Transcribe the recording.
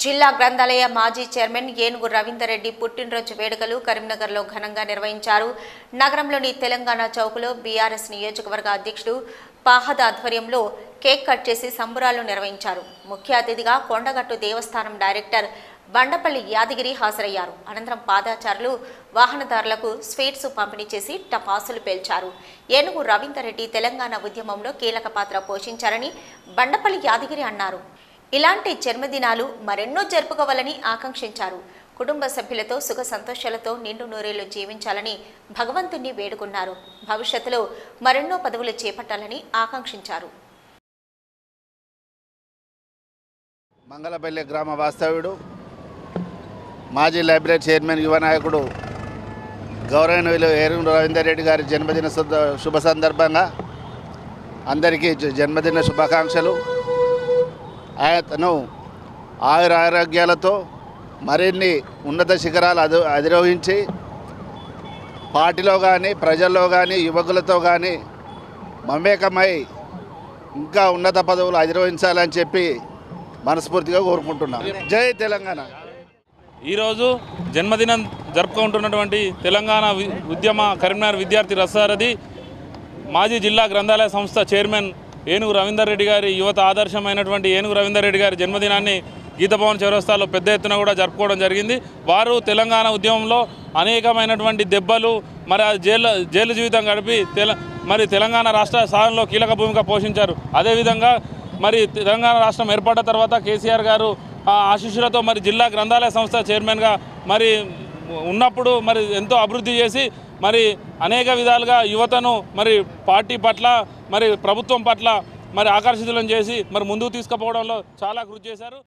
జిల్లా గ్రంథాలయ మాజీ చైర్మన్ ఏనుగు రవీందర్ రెడ్డి పుట్టినరోజు వేడుకలు కరీంనగర్లో ఘనంగా నిర్వహించారు నగరంలోని తెలంగాణ చౌక్లో బీఆర్ఎస్ నియోజకవర్గ అధ్యక్షుడు పాహద్ ఆధ్వర్యంలో కేక్ కట్ చేసి సంబురాలు నిర్వహించారు ముఖ్య అతిథిగా కొండగట్టు దేవస్థానం డైరెక్టర్ బండపల్లి యాదగిరి హాజరయ్యారు అనంతరం పాదాచారులు వాహనదారులకు స్వీట్స్ పంపిణీ చేసి టపాసులు పేల్చారు ఏనుగు రవీందర్ రెడ్డి తెలంగాణ ఉద్యమంలో కీలక పాత్ర పోషించారని బండపల్లి యాదగిరి అన్నారు ఇలాంటి జన్మదినాలు మరెన్నో జరుపుకోవాలని ఆకాంక్షించారు కుటుంబ సభ్యులతో సుఖ సంతోషాలతో నిండు నూరేళ్లు జీవించాలని భగవంతుణ్ణి వేడుకున్నారు భవిష్యత్తులో మరెన్నో పదవులు చేపట్టాలని ఆకాంక్షించారు మంగళపల్లి గ్రామ వాస్తవ్యుడు మాజీ లైబ్రరీ చైర్మన్ యువ నాయకుడు గౌరవనీయులు ఏరుగు రవీందర్ రెడ్డి గారి జన్మదిన శుద్ధ- శుభ సందర్భంగా అందరికీ జ- జన్మదిన శుభాకాంక్షలు ఆయతను ఆయుర ఆరోగ్యాలతో మరిన్ని ఉన్నత శిఖరాలు అధి అధిరోహించి పార్టీలో కానీ ప్రజల్లో కానీ యువకులతో కానీ మమేకమై ఇంకా ఉన్నత పదవులు అధిరోహించాలని చెప్పి మనస్ఫూర్తిగా కోరుకుంటున్నాం జై తెలంగాణ ఈరోజు జన్మదినం జరుపుకుంటున్నటువంటి తెలంగాణ వి- ఉద్యమ కరీంనగర్ విద్యార్థి రసారథి మాజీ జిల్లా గ్రంథాలయ సంస్థ చైర్మన్ ఏనుగు రవీందర్ రెడ్డి గారి యువత ఆదర్శమైనటువంటి ఏనుగు రవీందర్ రెడ్డి గారి జన్మదినాన్ని గీతభవన్ చౌరస్తాలో పెద్ద ఎత్తున కూడా జరుపుకోవడం జరిగింది వారు తెలంగాణ ఉద్యమంలో అనేకమైనటువంటి దెబ్బలు మరి ఆ జైలు జైలు జీవితం గడిపి తెల మరి తెలంగాణ రాష్ట్ర సాధనలో కీలక భూమిక పోషించారు అదేవిధంగా మరి తెలంగాణ రాష్ట్రం ఏర్పడ్డ తర్వాత కేసీఆర్ గారు ఆ ఆశీస్సులతో మరి జిల్లా గ్రంథాలయ సంస్థ చైర్మన్గా మరి ఉన్నప్పుడు మరి ఎంతో అభివృద్ధి చేసి మరి అనేక విధాలుగా యువతను మరి పార్టీ పట్ల మరి ప్రభుత్వం పట్ల మరి ఆకర్షితులను చేసి మరి ముందుకు తీసుకుపోవడంలో చాలా కృషి చేశారు